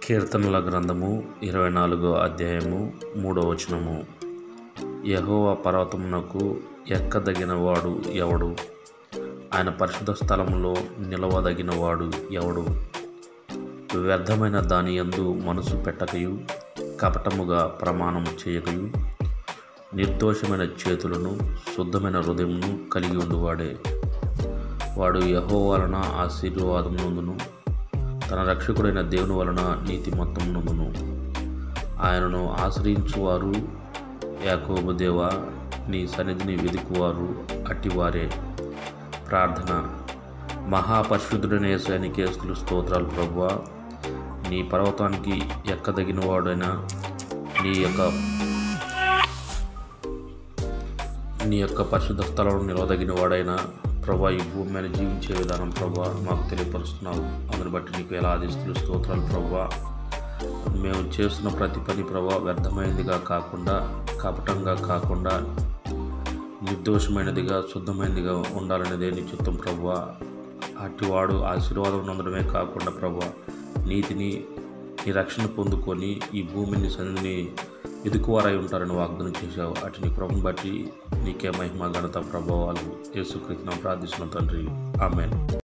కీర్తనల గ్రంథము ఇరవై నాలుగో అధ్యాయము మూడో వచనము యెహోవా పర్వతమునకు ఎక్కదగిన వాడు ఎవడు ఆయన పరిశుద్ధ స్థలములో నిలవదగిన వాడు ఎవడు వ్యర్థమైన దాని యందు మనసు పెట్టకయు కపటముగా ప్రమాణం చేయకయు నిర్దోషమైన చేతులను శుద్ధమైన హృదయమును కలిగి ఉండువాడే వాడు యహో వలన ఆశీర్వాదం నందును తన రక్షకుడైన దేవుని వలన నీతి మొత్తం నందును ఆయనను ఆశ్రయించువారు యాకోబు దేవ నీ సన్నిధిని వెదుకువారు అట్టివారే ప్రార్థన మహాపరిశుద్ధుడనే సైనికే స్తోత్రాలు ప్రభువా నీ పర్వతానికి ఎక్కదగిన వాడైన నీ యొక్క నీ యొక్క పరిశుద్ధ స్థలంలో నిలవదగిన వాడైన ప్రభా ఈ భూమి మీద జీవించే విధానం ప్రభా మాకు తెలియపరుస్తున్నావు అందుని బట్టి నీకు ఎలా ఆదిస్తులు స్తోత్రాలు ప్రభా మేము చేస్తున్న ప్రతి పని ప్రభా వ్యర్థమైనదిగా కాకుండా కపటంగా కాకుండా నిర్దోషమైనదిగా శుద్ధమైనదిగా ఉండాలనేదే నీ చిత్తం ప్రభా అటివాడు ఆశీర్వాదం నందడమే కాకుండా ప్రభా నీతిని నీ రక్షణ పొందుకొని ఈ భూమిని సన్నిధిని ఎదుకువారై ఉంటారని వాగ్దానం చేశావు అటు నీ ప్రభుని బట్టి నీకే మహిమ ఘనత ప్రభావాలు యేసుకృష్ణ ప్రార్థిస్తున్న తండ్రి ఆమెన్